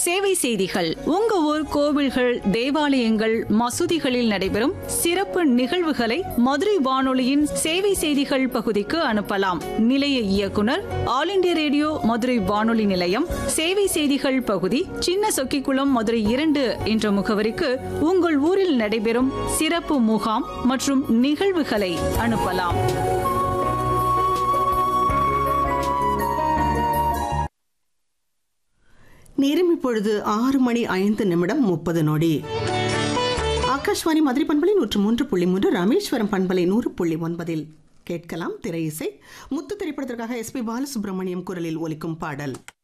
சேவை செய்திகள் உங்க ஊர் கோவில்கள் தேவாலயங்கள் மசூதிகளில் நடைபெறும் சிறப்பு நிகழ்வுகளை மதுரை வானொலியின் சேவை செய்திகள் பகுதிக்கு அனுப்பலாம் நிலைய இயக்குனர் ஆல் இண்டியா ரேடியோ மதுரை வானொலி நிலையம் சேவை செய்திகள் பகுதி சின்ன சொக்கிக்குளம் மதுரை இரண்டு என்ற முகவரிக்கு உங்கள் ஊரில் நடைபெறும் சிறப்பு முகாம் மற்றும் நிகழ்வுகளை அனுப்பலாம் நேரம் இப்பொழுது ஆறு மணி ஐந்து நிமிடம் முப்பது நொடி ஆகாஷ்வாணி மதுரை பண்பலை நூற்று மூன்று புள்ளி மூன்று ராமேஸ்வரம் பண்பலை நூறு புள்ளி ஒன்பதில் கேட்கலாம் திரை இசை முத்து திரைப்படத்திற்காக எஸ்பி பாலசுப்ரமணியம் குரலில் ஒலிக்கும் பாடல்